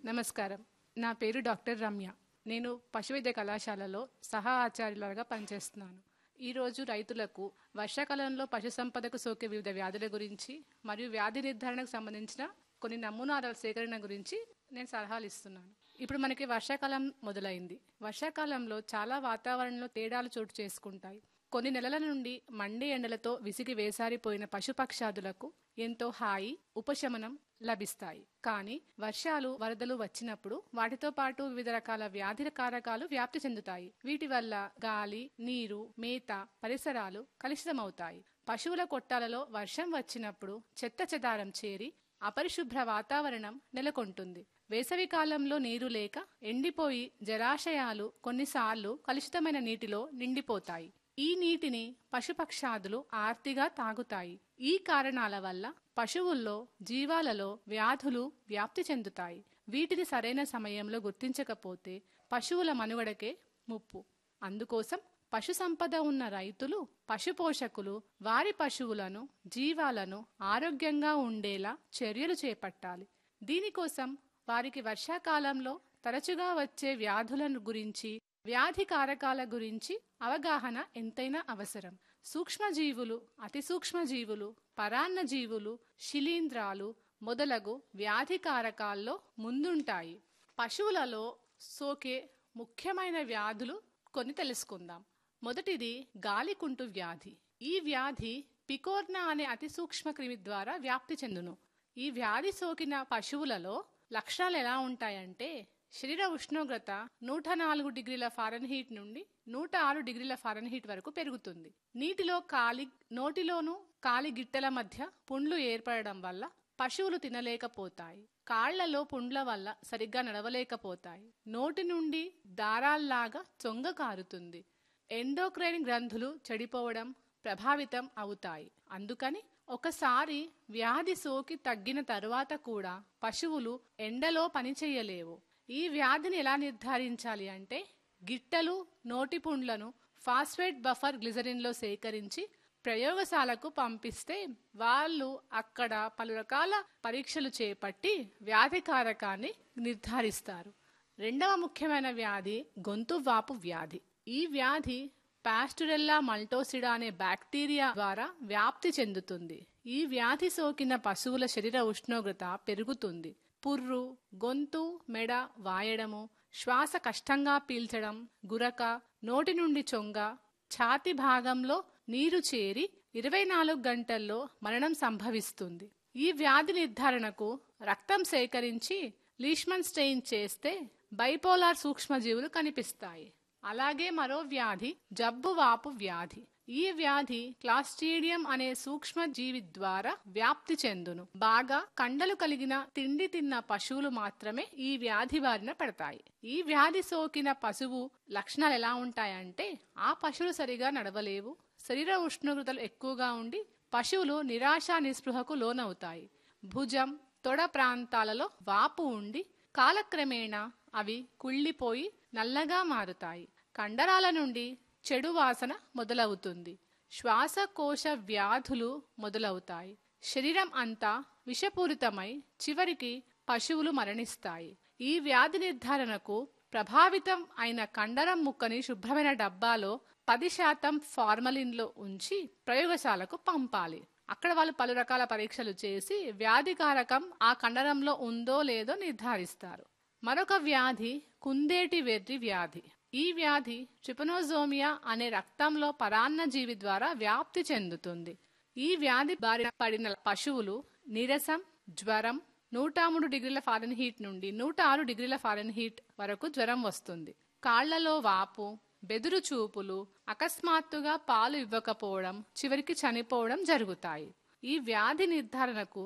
నమస్కారం నా పేరు డాక్టర్ రమ్య నేను పశువైద్య కళాశాలలో సహా ఆచార్యులుగా పనిచేస్తున్నాను ఈరోజు రైతులకు వర్షాకాలంలో పశు సంపదకు సోకే వివిధ వ్యాధుల గురించి మరియు వ్యాధి నిర్ధారణకు సంబంధించిన కొన్ని నమూనాల సేకరణ గురించి నేను సలహాలు ఇస్తున్నాను ఇప్పుడు మనకి వర్షాకాలం మొదలైంది వర్షాకాలంలో చాలా వాతావరణంలో తేడాలు చోటు చేసుకుంటాయి కొన్ని నెలల నుండి మండే ఎండలతో విసిగి వేసారిపోయిన పశుపక్షాదులకు ఎంతో హాయి ఉపశమనం లభిస్తాయి కానీ వర్షాలు వరదలు వచ్చినప్పుడు వాటితో పాటు వివిధ రకాల వ్యాధి కారకాలు వ్యాప్తి చెందుతాయి వీటి వల్ల గాలి నీరు మేత పరిసరాలు కలుషితమవుతాయి పశువుల కొట్టాలలో వర్షం వచ్చినప్పుడు చెత్త చెదారం చేరి అపరిశుభ్ర వాతావరణం నెలకొంటుంది వేసవి కాలంలో నీరు లేక ఎండిపోయి జలాశయాలు కొన్నిసార్లు కలుషితమైన నీటిలో నిండిపోతాయి ఈ నీటిని పశుపక్షాదులు ఆర్తిగా తాగుతాయి ఈ కారణాల వల్ల పశువుల్లో జీవాలలో వ్యాధులు వ్యాప్తి చెందుతాయి వీటిని సరైన సమయంలో గుర్తించకపోతే పశువుల మనుగడకే ముప్పు అందుకోసం పశు సంపద ఉన్న రైతులు పశుపోషకులు వారి పశువులను జీవాలను ఆరోగ్యంగా ఉండేలా చర్యలు చేపట్టాలి దీనికోసం వారికి వర్షాకాలంలో తరచుగా వచ్చే వ్యాధులను గురించి వ్యాధి కారకాల గురించి అవగాహన ఎంతైనా అవసరం సూక్ష్మజీవులు అతి సూక్ష్మజీవులు పరాన్న జీవులు శిలీంధ్రాలు మొదలగు వ్యాధి కారకాల్లో ముందుంటాయి పశువులలో సోకే ముఖ్యమైన వ్యాధులు కొన్ని తెలుసుకుందాం మొదటిది గాలికుంటు వ్యాధి ఈ వ్యాధి పికోర్నా అనే అతి సూక్ష్మ క్రిమి ద్వారా వ్యాప్తి చెందును ఈ వ్యాధి సోకిన పశువులలో లక్షణాలు ఎలా ఉంటాయంటే శరీర ఉష్ణోగ్రత నూట నాలుగు డిగ్రీల ఫారెన్హీట్ నుండి నూట ఆరు డిగ్రీల ఫారెన్హీట్ వరకు పెరుగుతుంది నీటిలో కాలి నోటిలోను కాలి గిట్టెల మధ్య పుండ్లు ఏర్పడడం వల్ల పశువులు తినలేకపోతాయి కాళ్లలో పుండ్ల వల్ల సరిగ్గా నడవలేకపోతాయి నోటి నుండి దారాల్లాగా చొంగ కారుతుంది ఎండోక్రైన్ గ్రంథులు చెడిపోవడం ప్రభావితం అవుతాయి అందుకని ఒకసారి వ్యాధి సోకి తగ్గిన తరువాత కూడా పశువులు ఎండలో పనిచేయలేవు ఈ వ్యాధిని ఎలా నిర్ధారించాలి అంటే గిట్టలు నోటి పుండ్లను ఫాస్ఫేట్ బఫర్ గ్లిజరిన్లో సేకరించి ప్రయోగశాలకు పంపిస్తే వాళ్ళు అక్కడ పలు రకాల పరీక్షలు చేపట్టి వ్యాధి కారకాన్ని నిర్ధారిస్తారు రెండవ ముఖ్యమైన వ్యాధి గొంతు వాపు వ్యాధి ఈ వ్యాధి పాస్టురెల్లా మల్టోసిడా అనే బ్యాక్టీరియా ద్వారా వ్యాప్తి చెందుతుంది ఈ వ్యాధి సోకిన పశువుల శరీర ఉష్ణోగ్రత పెరుగుతుంది పుర్రు గొంతు మెడ వాయడము శ్వాస కష్టంగా పీల్చడం గురక నోటి నుండి చొంగ ఛాతి భాగంలో నీరు చేరి ఇరవై నాలుగు గంటల్లో మరణం సంభవిస్తుంది ఈ వ్యాధి నిర్ధారణకు రక్తం సేకరించి లీష్మన్ స్టెయిన్ చేస్తే బైపోలార్ సూక్ష్మజీవులు కనిపిస్తాయి అలాగే మరో వ్యాధి జబ్బువాపు వ్యాధి ఈ వ్యాధి క్లాస్ట్రీడియం అనే సూక్ష్మజీవి ద్వారా వ్యాప్తి చెందును బాగా కండలు కలిగిన తిండి తిన్న పశువులు మాత్రమే ఈ వ్యాధి బారిన పడతాయి ఈ వ్యాధి సోకిన పశువు లక్షణాలు ఎలా ఉంటాయంటే ఆ పశువులు సరిగా నడవలేవు శరీర ఉష్ణోగ్రతలు ఎక్కువగా ఉండి పశువులు నిరాశ నిస్పృహకు లోనవుతాయి భుజం తొడ ప్రాంతాలలో వాపు ఉండి కాలక్రమేణా అవి కుళ్ళిపోయి నల్లగా మారుతాయి కండరాల నుండి చెడు వాసన మొదలవుతుంది శ్వాసకోశ వ్యాధులు మొదలవుతాయి శరీరం అంతా విషపూరితమై చివరికి పశువులు మరణిస్తాయి ఈ వ్యాధి నిర్ధారణకు ప్రభావితం అయిన కండరం ముక్కని శుభ్రమైన డబ్బాలో పది శాతం ఫార్మలిన్లో ఉంచి ప్రయోగశాలకు పంపాలి అక్కడ వాళ్ళు పలు రకాల పరీక్షలు చేసి వ్యాధి కారకం ఆ కండరంలో ఉందో లేదో నిర్ధారిస్తారు మరొక వ్యాధి కుందేటి వెర్రి వ్యాధి ఈ వ్యాధి ట్రిపనోజోమియా అనే రక్తంలో పరాన్నజీవి ద్వారా వ్యాప్తి చెందుతుంది ఈ వ్యాధి బారిన పడిన పశువులు నీరసం జ్వరం నూట మూడు డిగ్రీల ఫారెన్హీట్ నుండి నూట ఆరు డిగ్రీల ఫారెన్హీట్ వరకు జ్వరం వస్తుంది కాళ్లలో వాపు బెదురు చూపులు అకస్మాత్తుగా పాలు ఇవ్వకపోవడం చివరికి చనిపోవడం జరుగుతాయి ఈ వ్యాధి నిర్ధారణకు